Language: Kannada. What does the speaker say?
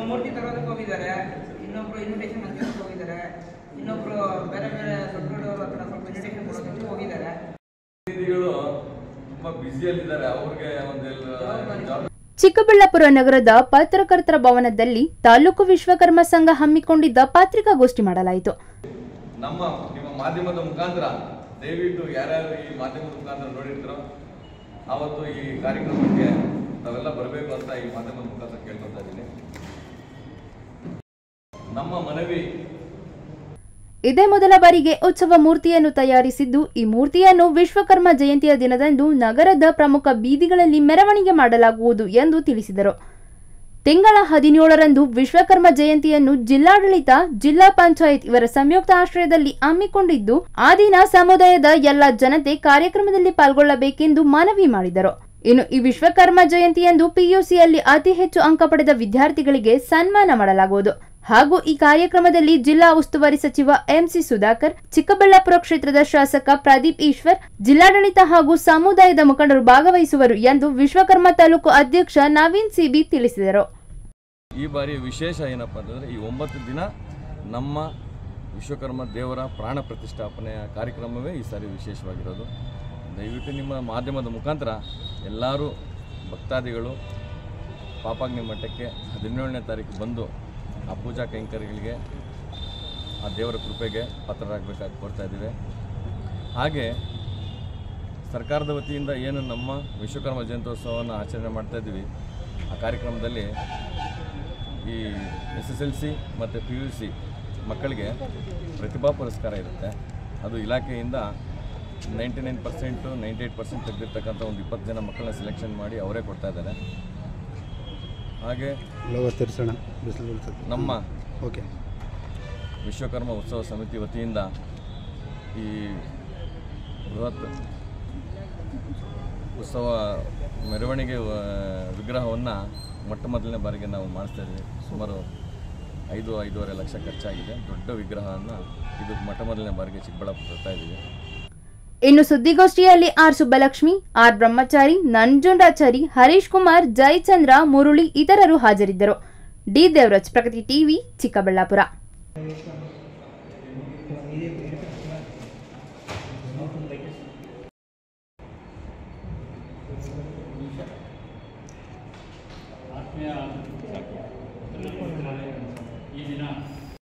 ಮೂರ್ತಿ ತರೋದಕ್ಕೆ ಹೋಗಿದ್ದಾರೆ ಇನ್ನೊಬ್ರು ಇನ್ವಿಟೇಷನ್ ಹಂಚೋದಕ್ಕೆ ಹೋಗಿದ್ದಾರೆ ಇನ್ನೊಬ್ರು ಬೇರೆ ಬೇರೆ ದೊಡ್ಡ ದೊಡ್ಡವ್ರ ಹತ್ರ ಸ್ವಲ್ಪ ಇನ್ವಿಟೇಷನ್ ಕೊಡೋದಕ್ಕೆ ಹೋಗಿದ್ದಾರೆ ಪ್ರತಿನಿಧಿಗಳು ತುಂಬಾ ಬ್ಯುಸಿಯಲ್ಲಿದ್ದಾರೆ ಅವ್ರಿಗೆ ಒಂದೆಲ್ಲ ಜವಾಬ್ದಾರಿ ಚಿಕ್ಕಬಳ್ಳಾಪುರ ನಗರದ ಪತ್ರಕರ್ತರ ಭವನದಲ್ಲಿ ತಾಲೂಕು ವಿಶ್ವಕರ್ಮ ಸಂಘ ಹಮ್ಮಿಕೊಂಡಿದ್ದ ಪತ್ರಿಕಾಗೋಷ್ಠಿ ಮಾಡಲಾಯಿತು ನಮ್ಮ ನಿಮ್ಮ ಮಾಧ್ಯಮದ ಮುಖಾಂತರ ದಯವಿಟ್ಟು ಯಾರ್ಯಾರು ಈ ಮಾಧ್ಯಮದ ಮುಖಾಂತರ ನೋಡಿರ್ತಾರೋ ಆವತ್ತು ಈ ಕಾರ್ಯಕ್ರಮಕ್ಕೆ ತಾವೆಲ್ಲ ಬರಬೇಕು ಅಂತ ಈ ಮಾಧ್ಯಮದ ಮುಖಾಂತರ ಕೇಳ್ಕೊತಾ ಇದ್ದೀನಿ ನಮ್ಮ ಮನವಿ ಇದೇ ಮೊದಲ ಬಾರಿಗೆ ಉತ್ಸವ ಮೂರ್ತಿಯನ್ನು ತಯಾರಿಸಿದ್ದು ಈ ಮೂರ್ತಿಯನ್ನು ವಿಶ್ವಕರ್ಮ ಜಯಂತಿಯ ದಿನದಂದು ನಗರದ ಪ್ರಮುಖ ಬೀದಿಗಳಲ್ಲಿ ಮೆರವಣಿಗೆ ಮಾಡಲಾಗುವುದು ಎಂದು ತಿಳಿಸಿದರು ತಿಂಗಳ ಹದಿನೇಳರಂದು ವಿಶ್ವಕರ್ಮ ಜಯಂತಿಯನ್ನು ಜಿಲ್ಲಾಡಳಿತ ಜಿಲ್ಲಾ ಪಂಚಾಯತ್ ಇವರ ಸಂಯುಕ್ತ ಆಶ್ರಯದಲ್ಲಿ ಹಮ್ಮಿಕೊಂಡಿದ್ದು ಆ ದಿನ ಸಮುದಾಯದ ಎಲ್ಲ ಜನತೆ ಕಾರ್ಯಕ್ರಮದಲ್ಲಿ ಪಾಲ್ಗೊಳ್ಳಬೇಕೆಂದು ಮನವಿ ಮಾಡಿದರು ಇನ್ನು ಈ ವಿಶ್ವಕರ್ಮ ಜಯಂತಿಯಂದು ಪಿಯುಸಿಯಲ್ಲಿ ಅತಿ ಹೆಚ್ಚು ಅಂಕ ಪಡೆದ ವಿದ್ಯಾರ್ಥಿಗಳಿಗೆ ಸನ್ಮಾನ ಮಾಡಲಾಗುವುದು ಹಾಗೂ ಈ ಕಾರ್ಯಕ್ರಮದಲ್ಲಿ ಜಿಲ್ಲಾ ಉಸ್ತುವಾರಿ ಸಚಿವ ಎಂಸಿ ಸುಧಾಕರ್ ಚಿಕ್ಕಬಳ್ಳಾಪುರ ಕ್ಷೇತ್ರದ ಶಾಸಕ ಪ್ರದೀಪ್ ಈಶ್ವರ್ ಜಿಲ್ಲಾಡಳಿತ ಹಾಗೂ ಸಮುದಾಯದ ಮುಖಂಡರು ಭಾಗವಹಿಸುವರು ಎಂದು ವಿಶ್ವಕರ್ಮ ತಾಲೂಕು ಅಧ್ಯಕ್ಷ ನವೀನ್ ಸಿಬಿ ತಿಳಿಸಿದರು ಈ ಬಾರಿ ವಿಶೇಷ ಏನಪ್ಪ ಅಂತಂದರೆ ಈ ಒಂಬತ್ತು ದಿನ ನಮ್ಮ ವಿಶ್ವಕರ್ಮ ದೇವರ ಪ್ರಾಣ ಪ್ರತಿಷ್ಠಾಪನೆಯ ಕಾರ್ಯಕ್ರಮವೇ ಈ ಸಾರಿ ವಿಶೇಷವಾಗಿರೋದು ದಯವಿಟ್ಟು ನಿಮ್ಮ ಮಾಧ್ಯಮದ ಮುಖಾಂತರ ಎಲ್ಲರೂ ಭಕ್ತಾದಿಗಳು ಪಾಪಾಗ್ನಿ ಮಠಕ್ಕೆ ಹದಿನೇಳನೇ ತಾರೀಕು ಬಂದು ಆ ಪೂಜಾ ಕೈಂಕರ್ಯಗಳಿಗೆ ಆ ದೇವರ ಕೃಪೆಗೆ ಪಾತ್ರರಾಗಬೇಕಾಗಿ ಕೋರ್ತಾ ಇದ್ದೀವಿ ಹಾಗೆ ಸರ್ಕಾರದ ವತಿಯಿಂದ ಏನು ನಮ್ಮ ವಿಶ್ವಕರ್ಮ ಜಯಂತ್ಯೋತ್ಸವವನ್ನು ಆಚರಣೆ ಮಾಡ್ತಾ ಇದ್ದೀವಿ ಆ ಕಾರ್ಯಕ್ರಮದಲ್ಲಿ ಈ ಎಸ್ ಎಸ್ ಎಲ್ ಸಿ ಮತ್ತು ಪಿ ಯು ಸಿ ಮಕ್ಕಳಿಗೆ ಪ್ರತಿಭಾ ಪುರಸ್ಕಾರ ಇರುತ್ತೆ ಅದು ಇಲಾಖೆಯಿಂದ ninety nine percent ninety eight percent ತೆಗೆದಿರ್ತಕ್ಕಂಥ ಒಂದು ಇಪ್ಪತ್ತು ಜನ ಮಕ್ಕಳನ್ನ ಸೆಲೆಕ್ಷನ್ ಮಾಡಿ ಅವರೇ ಕೊಡ್ತಾ ಇದ್ದಾರೆ ಹಾಗೆ ಲೋಗ ತಿರ್ಸೋಣ ಬಿಸಿಲು ಬೀಳ್ತದೆ ನಮ್ಮ ಓಕೆ ವಿಶ್ವಕರ್ಮ ಉತ್ಸವ ಸಮಿತಿ ವತಿಯಿಂದ ಈ ಬೃಹತ್ ಉತ್ಸವ ಮೆರವಣಿಗೆ ವಿಗ್ರಹವನ್ನು ಮೊಟ್ಟ ಮೊದಲನೇ ಬಾರಿಗೆ ನಾವು ಮಾಡಿಸ್ತಾ ಇದ್ದೀವಿ ಸುಮಾರು ಐದು ಐದೂವರೆ ಲಕ್ಷ ಖರ್ಚಾಗಿದೆ ದೊಡ್ಡ ವಿಗ್ರಹವನ್ನು ಇದು ಮೊಟ್ಟ ಮೊದಲನೇ ಬಾರಿಗೆ ಚಿಕ್ಕಬಳ್ಳಾಪುರ ತರ್ತಾ ಇದ್ದೀವಿ ಇನ್ನು ಸುದ್ದಿಗೋಷ್ಠಿಯಲ್ಲಿ ಆರ್ ಸುಬ್ಬಲಕ್ಷ್ಮಿ ಆರ್ ಬ್ರಹ್ಮಚಾರಿ ನಂಜುಂಡಾಚಾರಿ ಹರೀಶ್ ಕುಮಾರ್ ಜಯಚಂದ್ರ ಮುರುಳಿ ಇತರರು ಹಾಜರಿದ್ದರು ಡಿ ದೇವರಾಜ್ ಪ್ರಗತಿ ಟಿವಿ ಚಿಕ್ಕಬಳ್ಳಾಪುರ